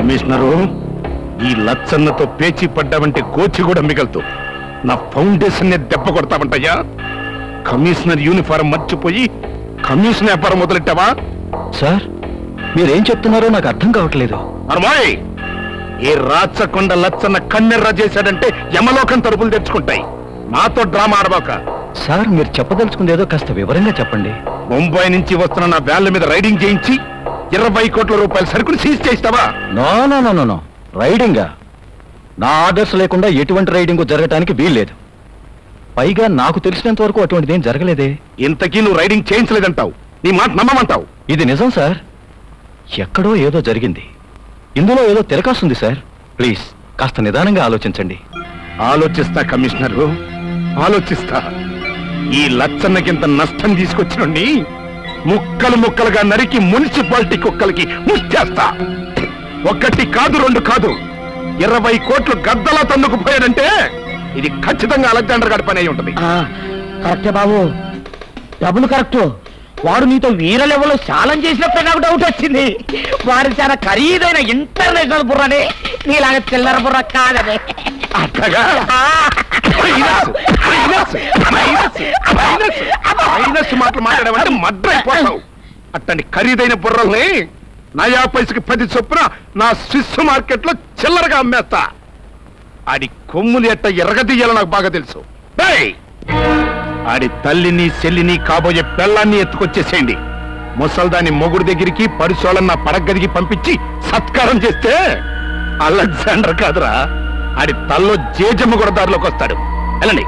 Commissioner ఈ లచ్చన్నతో పేచీ పడ్డావంటే కోచి కూడా మిగలుతూ నా ఫౌండేషన్ ని దెబ్బ కొడతావంటయ్యా కమిషనర్ యూనిఫారం మర్చిపోయి కమిషన్ వ్యాపారం మొదలెట్టావా సార్ మీరేం చెప్తున్నారో నాకు అర్థం కావట్లేదు అరమాయ్ ఈ రాచకొండ లచ్చన్న కన్నెర్ర చేశాడంటే యమలోకం తలుపులు తెచ్చుకుంటాయి నాతో డ్రామా ఆడబాక సార్ మీరు చెప్పదలుచుకుంది ఏదో కాస్త వివరంగా చెప్పండి ముంబై నుంచి వస్తున్న నా వ్యాన్ల మీద రైడింగ్ చేయించి ఇరవై కోట్ల రూపాయల సరుకులు సీజ్ చేస్తావా no no no no no రైడింగా నా ఆర్డర్స్ లేకుండా ఎటువంటి రైడింగ్ జరగటానికి వీల్లేదు పైగా నాకు తెలిసినంత వరకు అటువంటిది ఏం జరగలేదే ఇంతకీ నువ్వు రైడింగ్ చేయించలేదంటావు నీ మాట నమ్మమంటావు ఇది నిజం సార్ ఎక్కడో ఏదో జరిగింది ఇందులో ఏదో తిరకాస్తుంది సార్ ప్లీజ్ కాస్త నిదానంగా ఆలోచించండి ఆలోచిస్తా కమిషనరు ఆలోచిస్తా ఈ లచ్చన్నకింత నష్టం తీసుకొచ్చినండి ముక్కలు ముక్కలుగా నరికి మున్సిపాలిటీ కుక్కలకి ముచ్చేస్తా ఒకటి కాదు రెండు కాదు ఇరవై కోట్లు గద్దలా తన్నుకుపోయాడంటే ఇది ఖచ్చితంగా అలెగ్జాండర్ గారి పని అయి ఉంటది కరెక్టే బాబు డబ్బులు కరెక్ట్ వాడు నీతో వీర లెవెల్ ఛాలెంజ్ చేసినప్పుడే నాకు డౌట్ వచ్చింది వాడు చాలా ఖరీదైన ఇంటర్నేషనల్ బుర్రనే నీలాగా చిల్లర బుర్ర కాదనే అట్లాగా minus, minus, minus, minus, minus మాటలు మాట్లాడమంటే మడ్రైపోతావు అట్టని ఖరీదైన బుర్రల్ని నయా పైసకి పది చొప్పున నా స్విస్ మార్కెట్ లో చిల్లరగా అమ్మేస్తా ఆడి కొమ్ములు ఎట్ట ఎరగదీయాలో నాకు బాగా తెలుసు డేయ్! ఆడి తల్లిని చెల్లిని కాబోయే పెళ్ళాన్ని ఎత్తుకొచ్చేసేయండి ముసల్దాని మొగుడు దగ్గరికి పరుసోళన్న పడగదికి పంపించి సత్కారం చేస్తే అలెగ్జాండర్ కాదురా ఆడి తల్లో జేజమ్మ కూడా దారిలోకి వస్తాడు వెళ్ళండి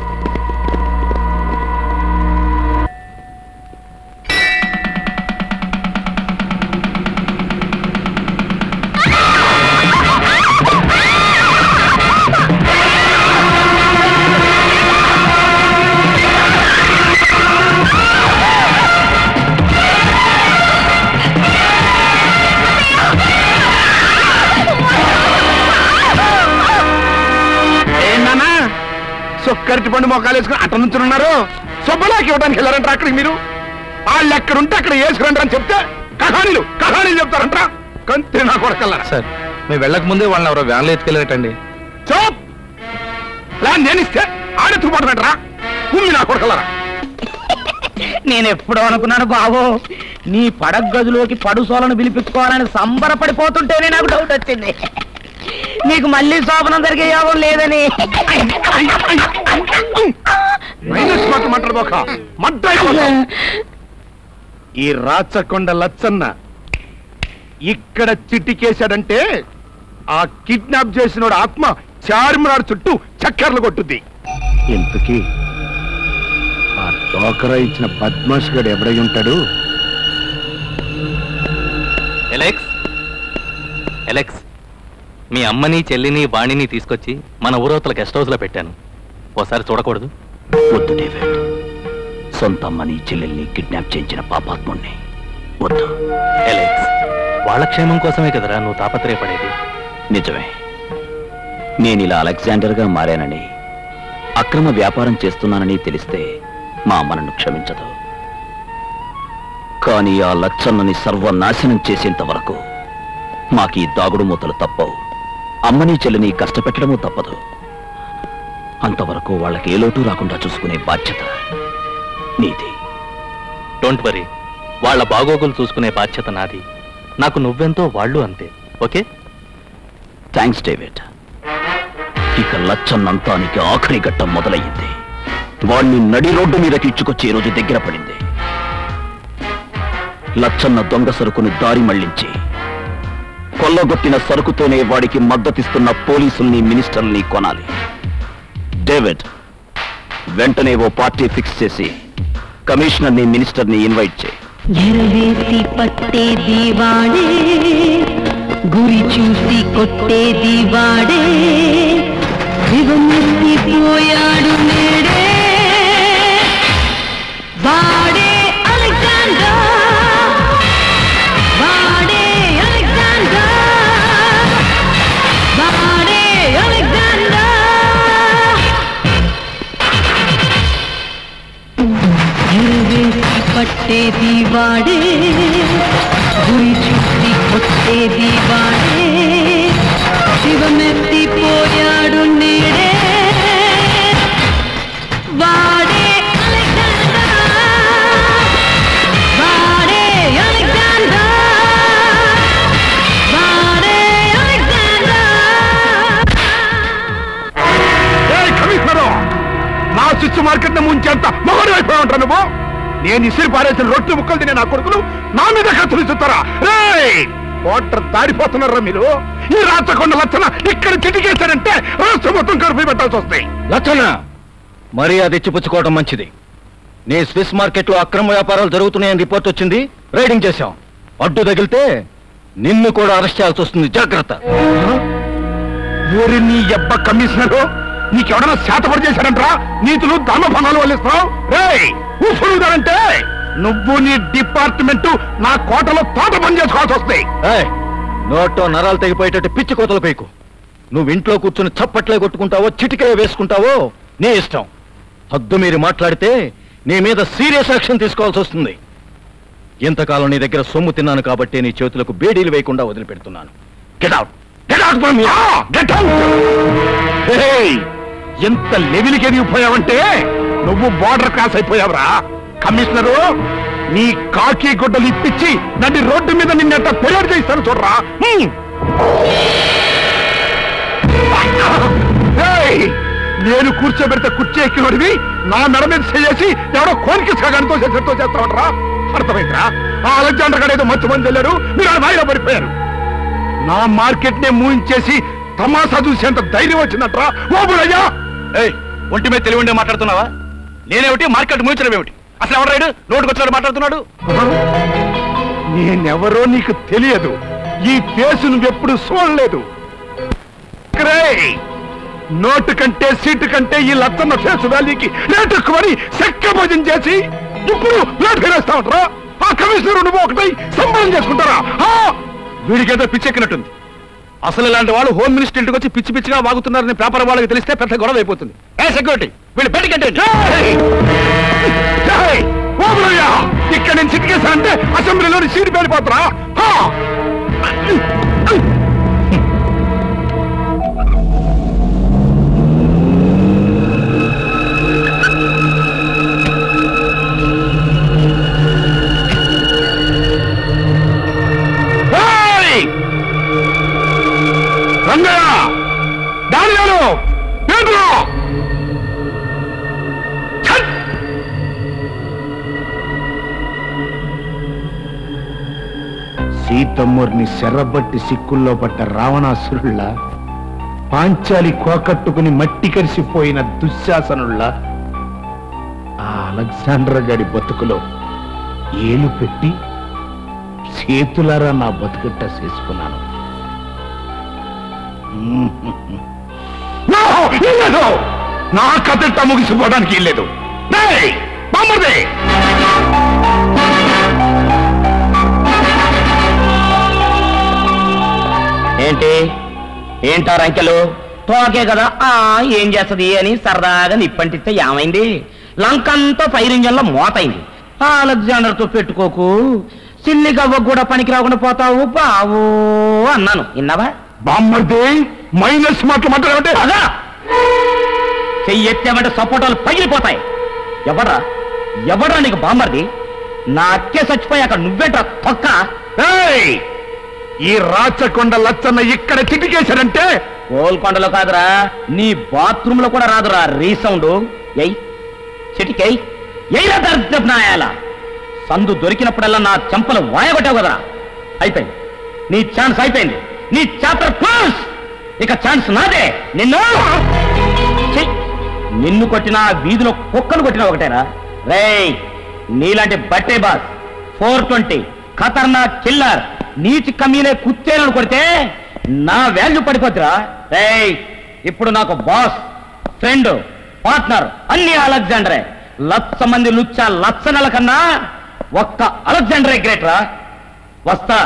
ఏంటన్నా సొక్కరిటి పండు మొక్కలు వేసుకుని అట్ట నుంచి ఉన్నారు సొబ్బలాకి ఇవ్వడానికి వెళ్ళారంటారా అక్కడికి మీరు వాళ్ళు ఎక్కడుంటే అక్కడ వేసుకురంటారా అని చెప్తే కహానీలు కహానీలు చెప్తారంటారా కంతే నా కొడకల్లారా సార్ మేము వెళ్ళక ముందే వాళ్ళని ఎవరో వ్యాన్లో ఎత్తుకెళ్ళారటండి చోప్ ప్లాన్ నేనిస్తే ఆడెత్తుకుపోవడం ఏంట్రా కుమ్మి నా కొడకల్లారా నేను ఎప్పుడో అనుకున్నాను బాబు నీ పడగ గదిలోకి పడుసోలను పిలిపించుకోవాలని సంబరపడిపోతుంటేనే నాకు డౌట్ వచ్చింది నీకు మళ్ళీ శోభనం జరిగే యోగం లేదని మైనస్ మాట మాట్లాడబోక మడ్డైపోతావు ఈ రాచకొండ లచ్చన్న ఇక్కడ చిట్టికేశాడంటే ఆ కిడ్నాప్ చేసినోడు ఆత్మ చార్మినార్ చుట్టూ చక్కర్లు కొట్టుద్ది ఇంతకీ ఆ డోకరా ఇచ్చిన బద్మాష్ గడు ఎవడై ఉంటాడు ఎలెక్స్ ఎలెక్స్ మీ అమ్మని చెల్లిని వాణిని తీసుకొచ్చి మన ఊరవతల గెస్ట్ హౌస్ లో పెట్టాను ఓసారి చూడకూడదు వద్దు డేవిడ్ సొంత అమ్మని చెల్లెల్ని కిడ్నాప్ చేయించిన పాపాత్ముణ్ణి వద్దు ఎలెక్స్ వాళ్ళ క్షేమం కోసమే కదరా నువ్వు తాపత్రయపడేది నిజమే నేను ఇలా అలెగ్జాండర్గా మారానని అక్రమ వ్యాపారం చేస్తున్నానని తెలిస్తే మా అమ్మ నన్ను క్షమించదు కానీ ఆ లచ్చన్నని సర్వనాశనం చేసేంత వరకు మాకీ దాగుడు మూతలు తప్పవు అమ్మని చెల్లిని కష్టపెట్టడము తప్పదు అంతవరకు వాళ్ళకి ఏ లోటు రాకుండా చూసుకునే బాధ్యత నీది డోంట్ వరీ వాళ్ళ బాగోగులు చూసుకునే బాధ్యత నాది నాకు నువ్వెంతో వాళ్ళు అంతే ఓకే థ్యాంక్స్ డేవిడ్ ఇక లచ్చన్నంతానికి ఆఖరి ఘట్టం మొదలయ్యింది వాణ్ణి నడి రోడ్డు మీదకి ఇచ్చుకొచ్చే రోజు దగ్గర పడింది లచ్చన్న దొంగ సరుకుని దారి మళ్లించి కొల్లగొట్టిన సరుకుతోనే వాడికి మద్దతిస్తున్న పోలీసుల్ని మినిస్టర్ని కొనాలి డేవిడ్ వెంటనే ఓ పార్టీ ఫిక్స్ చేసి కమిషనర్ని మినిస్టర్ని ఇన్వైట్ చేయి ఎరవేసి పట్టేది వాడే గురి చూసి కొట్టేది వాడే దిగమెత్తిపోయాడు నేడే వాడే అలెగ్జాండర్ వాడే అలెగ్జాండర్ వాడే అలెగ్జాండర్ ఎరవేసి పట్టేది వాడే గురి చూసి కొట్టేది వాడే లోకమెత్తిపోయాడు నేడే వాడే అలెగ్జాండర్ వాడే అలెగ్జాండర్ వాడే అలెగ్జాండర్ ఏయ్, కమిషనరు నా స్విచ్ మార్కెట్ ని ముంచేంత మొగడు అయిపోయి ఉంటాను నువ్వు నేను ఇసిరి పారేసిన రొట్టె ముక్కలు తినే నా కొడుకులు నా మీద కత్తులు ఇస్తారా ఓటర్ దాడిపోతున్నారా మీరు ఈ రాచకొండ లచ్చన ఇక్కడ చిటికేశారంటే రాష్ట్రం మొత్తం కరుపు పెట్టాల్సి వస్తాయి లచ్చన మరీ అది ఇచ్చిపుచ్చుకోవడం మంచిది నీ స్విస్ మార్కెట్లో అక్రమ వ్యాపారాలు జరుగుతున్నాయని రిపోర్ట్ వచ్చింది రైడింగ్ చేశాం అడ్డు తగిలితే నిన్ను కూడా అరెస్ట్ చేయాల్సి వస్తుంది జాగ్రత్త ఊరి నీ ఎబ్బ కమిషనరు నీకెవడన్నా శాతపడి చేశారంట్రా నీతులు ధర్మ భంగాలు వల్లిస్తావు రేయ్ ఊసులుదారంటే నువ్వు నీ డిపార్ట్మెంట్ నా కోటలో తోట పని చేసుకోవాల్సి వస్తాయి ఏయ్, నోట్లో నరాలు తెగిపోయేటట్టు పిచ్చి కోతలు పైకు నువ్వు ఇంట్లో కూర్చుని చప్పట్లే కొట్టుకుంటావో చిటికే వేసుకుంటావో నీ ఇష్టం హద్దు మీరు మాట్లాడితే నీ మీద సీరియస్ యాక్షన్ తీసుకోవాల్సి వస్తుంది ఇంతకాలం నీ దగ్గర సొమ్ము తిన్నాను కాబట్టి నీ చేతులకు బేడీలు వేయకుండా వదిలిపెడుతున్నాను get out get out from get out ఎంత లెవెల్కి ఎదిగిపోయావంటే నువ్వు బార్డర్ క్రాస్ అయిపోయావురా కమిషనరు నీ కాకి గుడ్డలు ఇప్పించి నన్ను రోడ్డు మీద నిన్నెంత పెరేడ్ చేస్తాను చూడరా హ్మ్. ఏయ్! నేను కూర్చోబెడితే కుర్చీ ఎక్కినోడివి నా మెడ మీద చేసి ఎవడో కోనికి సగానితో చేసేతో చేస్తావట్రా అర్థమైందిరా ఆ అలెగ్జాండర్ గారు ఏదో మంచి మంది వెళ్ళారు మీరు ఆ మాయలో పడిపోయారు నా మార్కెట్ నే మూయించేసి తమాషా చూసేంత ధైర్యం వచ్చిందట్రా ఓబులయ్యా ఏయ్ ఒంటి మీద తెలివి ఉండే మాట్లాడుతున్నావా నేనేమిటి మార్కెట్ మూయించడం ఏమిటి అసలు ఎవరు రైడు నోటుకు వచ్చినట్టు మాట్లాడుతున్నాడు నేనెవరో నీకు తెలియదు ఈ ఫేసు నువ్వెప్పుడు చూడలేదు రేయ్! నోటు కంటే సీటు కంటే ఈ లత్తన్న ఫేస్ వాల్యూకి రేటు ఎక్కువని సెక్క భోజనం చేసి ఇప్పుడు ప్లేట్ ఫేరేస్తా ఉంటారా ఆ కమిషనర్ నువ్వు ఒకటై సంబరం చేసుకుంటారా ఆ! వీడికేదో పిచ్చెక్కినట్టుంది అసలు ఇలాంటి వాళ్ళు హోమ్ మినిస్టర్ ఇంటికి వచ్చి పిచ్చి పిచ్చిగా వాగుతున్నారని పేపర్ వాళ్ళకి తెలిస్తే పెద్ద గొడవ అయిపోతుంది ఏ సెక్యూరిటీ వీళ్ళు బయటకెట్టండి ఏయ్! ఏయ్! ఓబులయ్య! ఇక్కడ నేను చిటికేశానంటే అసెంబ్లీలోని సీటు పేలిపోతారా హా! ఏయ్! రంగయ్య దానిలో పేదలు ఛట్! సీతమ్మూర్ని శర్రబట్టి సిక్కుల్లో పట్ట రావణాసురుళ్ళ పాంచాలి కోకట్టుకుని మట్టి కరిసిపోయిన దుశ్శాసనుళ్ళ ఆ అలెగ్జాండర్ గాడి బతుకులో ఏలు పెట్టి చేతులారా నా బతుకట్ట చేసుకున్నాను No! ఇల్లేదు! నా కథ ముగిసిపోవడానికి ఇల్లేదు బామ్మదే ఏంటి ఏంటారు అంకెలు తోకే కదా ఆ ఏం చేస్తది అని సరదాగా నిప్పంటిస్తే ఏమైంది లంకంతా ఫైర్ ఇంజన్ లో మోతైంది ఆ అలెగ్జాండర్ తో పెట్టుకోకు సిల్లి గవ్వ కూడా పనికి రాకుండా పోతావు బావు అన్నాను విన్నావా బామ్మర్దే మైనస్ మాటలు మాట్లాడమంటే అదా చెయ్యెత్తామంటే సపోటాలు పగిలిపోతాయి ఎవడ్రా ఎవడ్రా నీకు బామ్మర్ది నా అక్కే చచ్చిపోయాక నువ్వేట్రా తొక్క ఏయ్! ఈ రాచకొండ లచ్చన్న ఇక్కడ చిటికేశారంటే గోల్కొండలో కాదురా నీ బాత్రూమ్ లో కూడా రాదురా రీసౌండ్ ఎయ్ చిటికెయ్ ఎయ్రా దర్శన నాయాల సందు దొరికినప్పుడల్లా నా చెంపలు వాయగొట్టావు కదరా అయిపోయింది నీ ఛాన్స్ అయిపోయింది నీ చాప్టర్ క్లోజ్ ఇక ఛాన్స్ నాదే నిన్ను ఛీ! నిన్ను కొట్టిన వీధిలో కుక్కను కొట్టిన ఒకటేరా రేయ్ నీలాంటి బట్టే బాస్ ఫోర్ ట్వంటీ ఖతర్నాక్ కిల్లర్ నీచి కమ్మీనే కుత్తేలను కొడితే నా వాల్యూ పడిపోతురా రేయ్ ఇప్పుడు నాకు బాస్ ఫ్రెండ్ పార్ట్నర్ అన్ని అలెగ్జాండరే లక్ష మంది లుచ్చ లక్ష నెల కన్నా ఒక్క అలెగ్జాండరే గ్రేట్ రా వస్తా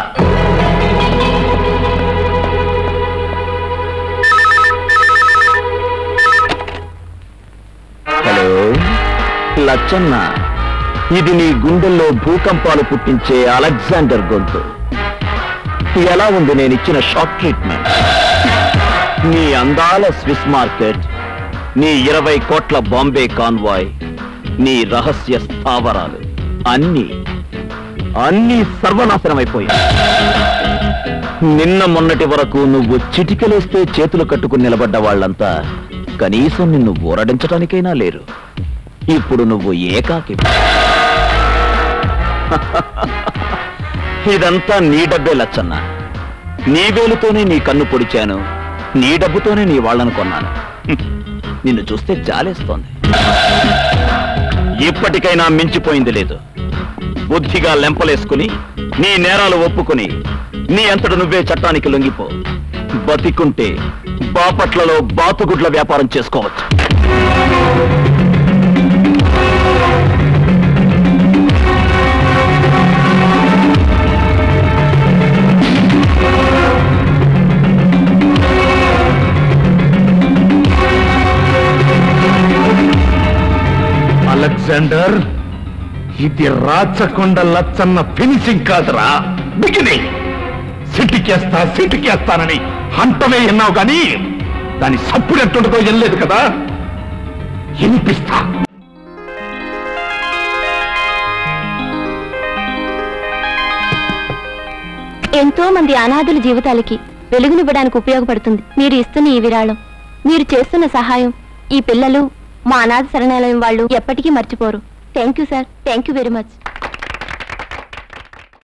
హలో లచ్చన్న ఇది నీ గుండెల్లో భూకంపాలు పుట్టించే అలెగ్జాండర్ గొంతు ఎలా ఉంది నేను ఇచ్చిన షాక్ ట్రీట్మెంట్ నీ అందాల స్విస్ మార్కెట్ నీ ఇరవై కోట్ల బాంబే కాన్వాయ్ నీ రహస్య స్థావరాలు అన్నీ అన్నీ సర్వనాశనమైపోయాయి నిన్న మొన్నటి వరకు నువ్వు చిటికెలేస్తే చేతులు కట్టుకుని నిలబడ్డ వాళ్ళంతా కనీసం నిన్ను ఊరడించడానికైనా లేరు ఇప్పుడు నువ్వు ఏకాకి ఇదంతా నీ డబ్బే లచ్చన్న నీ వేలుతోనే నీ కన్ను పొడిచాను నీ డబ్బుతోనే నీ వాళ్ళను కొన్నాను హ్మ్. నిన్ను చూస్తే జాలేస్తోంది ఇప్పటికైనా మించిపోయింది లేదు బుద్ధిగా లెంపలేసుకుని నీ నేరాలు ఒప్పుకుని నీ అంతట నువ్వే చట్టానికి లొంగిపో బతికుంటే బాపట్లలో బాతుగుడ్ల వ్యాపారం చేసుకోవచ్చు అలెగ్జాండర్ ఇది రాచకొండ లచ్చన్న ఫినిషింగ్ కాదురా బిగినింగ్ సిటికేస్తా సిటికేస్తానని హంటమే విన్నావు కానీ దాని సప్పుడు ఎట్టుండదో వెళ్ళలేదు కదా వినిపిస్తా ఎంతో మంది అనాథుల జీవితాలకి వెలుగునివ్వడానికి ఉపయోగపడుతుంది మీరు ఇస్తున్న ఈ విరాళం మీరు చేస్తున్న సహాయం ఈ పిల్లలు మా అనాథ శరణాలయం వాళ్ళు ఎప్పటికీ మర్చిపోరు thank you sir thank you very much